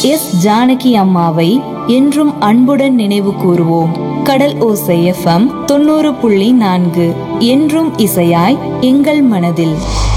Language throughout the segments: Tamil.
எஸ் ஜானகி அம்மாவை என்றும் அன்புடன் நினைவு கூறுவோம் கடல் ஓசை எஃப்எம் தொண்ணூறு புள்ளி நான்கு என்றும் இசையாய் எங்கள் மனதில்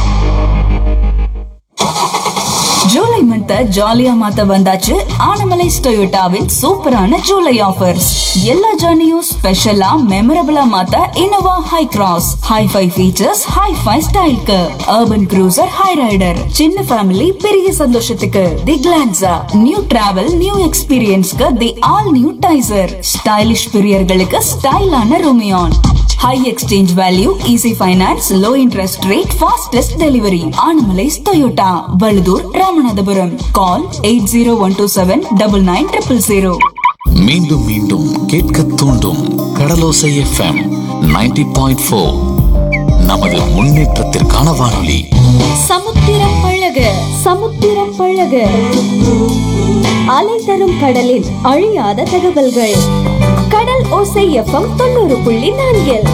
ஜூலை மந்த் ஜாலியா மாத்த வந்தாச்சு ஆனமலைஸ் டொயோட்டாவின் சூப்பரான ஜூலை ஆஃபர்ஸ் எல்லா ஜர்னியும் ஸ்பெஷலா மெமரபிளா மாத்த Innova Hycross hi fi features hi fi ஸ்டைலுக்கு அர்பன் க்ரூசர் ஹை ரைடர் சின்ன ஃபேமிலி பெரிய சந்தோஷத்துக்கு the Glanza new travel new எக்ஸ்பீரியன்ஸ்க்கு the all new Taisor stylish பிரியர்களுக்கு ஸ்டைலான Rumion high exchange value easy finance low interest rate fastest delivery Annamalais Toyota Vazhudhur Ramanathapuram call eight zero one two seven double nine triple zero மீண்டும் மீண்டும் கேட்க தூண்டும் கடலோசை எஃப்எம் 90.4 பாயிண்ட் ஃபோர் நமது முன்னேற்றத்திற்கான வானொலி சமுத்திரம் பழக சமுத்திரம் பழக அலை தரும் கடலில் அழியாத தகவல்கள் கடல் ஓசை எஃப்எம் தொண்ணூறு புள்ளி நான்கில்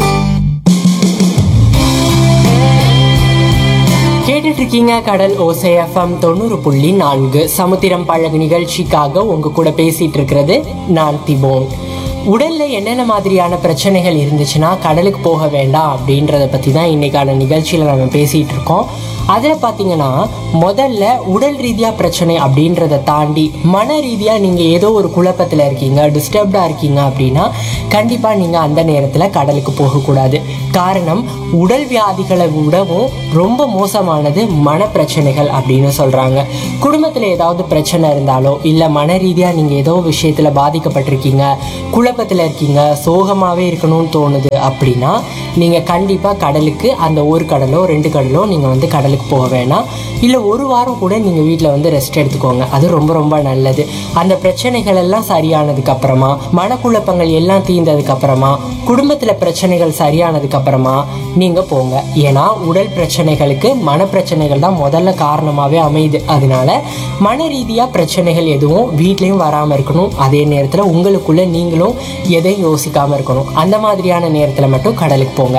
கேட்டுட்டு இருக்கீங்க கடல் ஓசை எஃப்எம் தொண்ணூறு புள்ளி நான்கு சமுத்திரம் பழகு நிகழ்ச்சிக்காக உங்க கூட பேசிட்டு இருக்கிறது நான் திபோன் உடல்ல என்னென்ன மாதிரியான பிரச்சனைகள் இருந்துச்சுன்னா கடலுக்கு போக வேண்டாம் அப்படின்றத பத்தி தான் இன்னைக்கான நிகழ்ச்சியில நம்ம பேசிட்டு இருக்கோம் அதில் பார்த்தீங்கன்னா முதல்ல உடல் ரீதியாக பிரச்சனை அப்படின்றத தாண்டி மன ரீதியாக நீங்கள் ஏதோ ஒரு குழப்பத்தில் இருக்கீங்க டிஸ்டர்ப்டாக இருக்கீங்க அப்படின்னா கண்டிப்பாக நீங்கள் அந்த நேரத்தில் கடலுக்கு போகக்கூடாது காரணம் உடல் வியாதிகளை விடவும் ரொம்ப மோசமானது மன பிரச்சனைகள் அப்படின்னு சொல்கிறாங்க குடும்பத்தில் ஏதாவது பிரச்சனை இருந்தாலோ இல்லை மன ரீதியாக நீங்கள் ஏதோ விஷயத்தில் பாதிக்கப்பட்டிருக்கீங்க குழப்பத்தில் இருக்கீங்க சோகமாகவே இருக்கணும்னு தோணுது அப்படின்னா நீங்கள் கண்டிப்பாக கடலுக்கு அந்த ஒரு கடலோ ரெண்டு கடலோ நீங்கள் வந்து கடலுக்கு போக வேணாம் இல்லை ஒரு வாரம் கூட நீங்கள் வீட்டில் வந்து ரெஸ்ட் எடுத்துக்கோங்க அது ரொம்ப ரொம்ப நல்லது அந்த பிரச்சனைகள் எல்லாம் சரியானதுக்கு அப்புறமா மனக்குழப்பங்கள் எல்லாம் தீர்ந்ததுக்கு அப்புறமா குடும்பத்தில் பிரச்சனைகள் சரியானதுக்கு அப்புறமா நீங்கள் போங்க ஏன்னா உடல் பிரச்சனைகளுக்கு மன பிரச்சனைகள் தான் முதல்ல காரணமாகவே அமையுது அதனால மன ரீதியாக பிரச்சனைகள் எதுவும் வீட்லேயும் வராமல் இருக்கணும் அதே நேரத்தில் உங்களுக்குள்ள நீங்களும் எதையும் யோசிக்காமல் இருக்கணும் அந்த மாதிரியான நேரத்தில் மட்டும் கடலுக்கு போங்க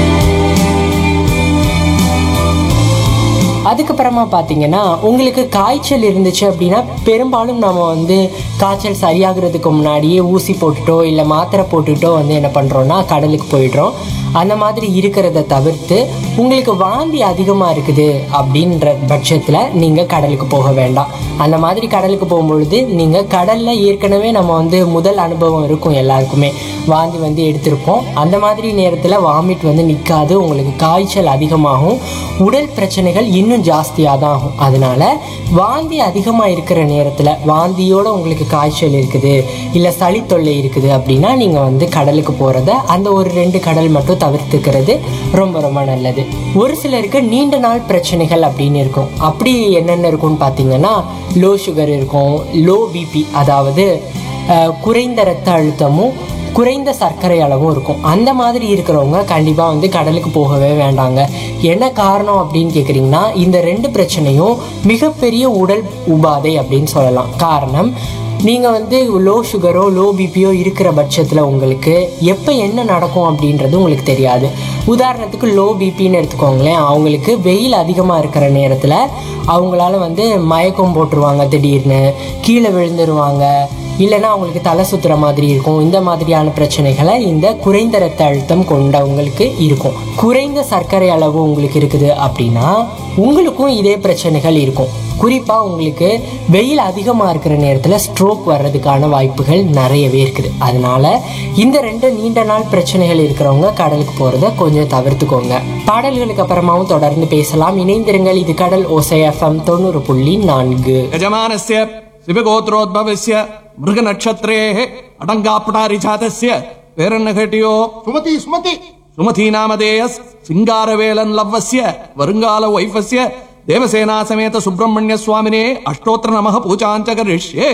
அதுக்கப்புறமா பார்த்தீங்கன்னா உங்களுக்கு காய்ச்சல் இருந்துச்சு அப்படின்னா பெரும்பாலும் நம்ம வந்து காய்ச்சல் சரியாகிறதுக்கு முன்னாடியே ஊசி போட்டுட்டோ இல்லை மாத்திரை போட்டுட்டோ வந்து என்ன பண்ணுறோன்னா கடலுக்கு போயிடுறோம் அந்த மாதிரி இருக்கிறத தவிர்த்து உங்களுக்கு வாந்தி அதிகமாக இருக்குது அப்படின்ற பட்சத்தில் நீங்கள் கடலுக்கு போக வேண்டாம் அந்த மாதிரி கடலுக்கு போகும்பொழுது நீங்கள் கடலில் ஏற்கனவே நம்ம வந்து முதல் அனுபவம் இருக்கும் எல்லாருக்குமே வாந்தி வந்து எடுத்திருப்போம் அந்த மாதிரி நேரத்தில் வாமிட் வந்து நிற்காது உங்களுக்கு காய்ச்சல் அதிகமாகும் உடல் பிரச்சனைகள் இன்னும் ஜாஸ்தியாக தான் ஆகும் அதனால வாந்தி அதிகமாக இருக்கிற நேரத்தில் வாந்தியோட உங்களுக்கு காய்ச்சல் இருக்குது இல்லை சளி தொல்லை இருக்குது அப்படின்னா நீங்கள் வந்து கடலுக்கு போகிறத அந்த ஒரு ரெண்டு கடல் மட்டும் தவிர்த்துக்கிறது ரொம்ப ரொம்ப நல்லது ஒரு சிலருக்கு நீண்ட நாள் பிரச்சனைகள் அப்படின்னு இருக்கும் அப்படி என்னென்ன இருக்கும்னு பார்த்தீங்கன்னா லோ சுகர் இருக்கும் லோ பிபி அதாவது அஹ், குறைந்த ரத்த அழுத்தமும் குறைந்த சர்க்கரை அளவும் இருக்கும் அந்த மாதிரி இருக்கிறவங்க கண்டிப்பாக வந்து கடலுக்கு போகவே வேண்டாங்க என்ன காரணம் அப்படின்னு கேட்குறீங்கன்னா இந்த ரெண்டு பிரச்சனையும் மிகப்பெரிய உடல் உபாதை அப்படின்னு சொல்லலாம் காரணம் நீங்கள் வந்து லோ சுகரோ லோ பிபியோ இருக்கிற பட்சத்தில் உங்களுக்கு எப்போ என்ன நடக்கும் அப்படின்றது உங்களுக்கு தெரியாது உதாரணத்துக்கு லோ பிபின்னு எடுத்துக்கோங்களேன் அவங்களுக்கு வெயில் அதிகமாக இருக்கிற நேரத்தில் அவங்களால வந்து மயக்கம் போட்டுருவாங்க திடீர்னு கீழே விழுந்துருவாங்க இல்லைன்னா அவங்களுக்கு தலை சுத்துற மாதிரி இருக்கும் இந்த மாதிரியான பிரச்சனைகளை இந்த குறைந்த ரத்த அழுத்தம் கொண்டவங்களுக்கு இருக்கும் குறைந்த சர்க்கரை அளவு உங்களுக்கு இருக்குது அப்படின்னா உங்களுக்கும் இதே பிரச்சனைகள் இருக்கும் குறிப்பா உங்களுக்கு வெயில் அதிகமா இருக்கிற நேரத்துல ஸ்ட்ரோக் வர்றதுக்கான வாய்ப்புகள் நிறையவே இருக்குது அதனால இந்த ரெண்டு நீண்ட நாள் பிரச்சனைகள் இருக்கிறவங்க கடலுக்கு போறத கொஞ்சம் தவிர்த்துக்கோங்க பாடல்களுக்கு அப்புறமாவும் தொடர்ந்து பேசலாம் இணைந்திருங்கள் இது கடல் ஓசை எஃப்எம் தொண்ணூறு புள்ளி நான்கு यजमानस्य शिवगोत्रोद्भवस्य मृगनक्षत्रेः अटङ्गापटारिजातस्य पेरन्नघटियो சுமதி சுமதி सुमतीनामधेयस् सिङ्गारवेलन् लव्वस्य வருங்கால வைஃபस्य தேவசேனா சமேத சுப்பிரமணிய சுவாமினே அஷ்டோத்திர நமக பூஜாஞ்ச கரிஷ்யே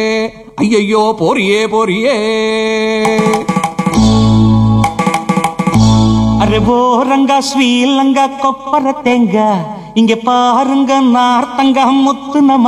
ஐயையோ போரியே போரியே அரே ஓரங்கா ஸ்ரீலங்கா கொப்பர தேங்க இங்க பாருங்க நார்த்தங்கா முத்து நம்ம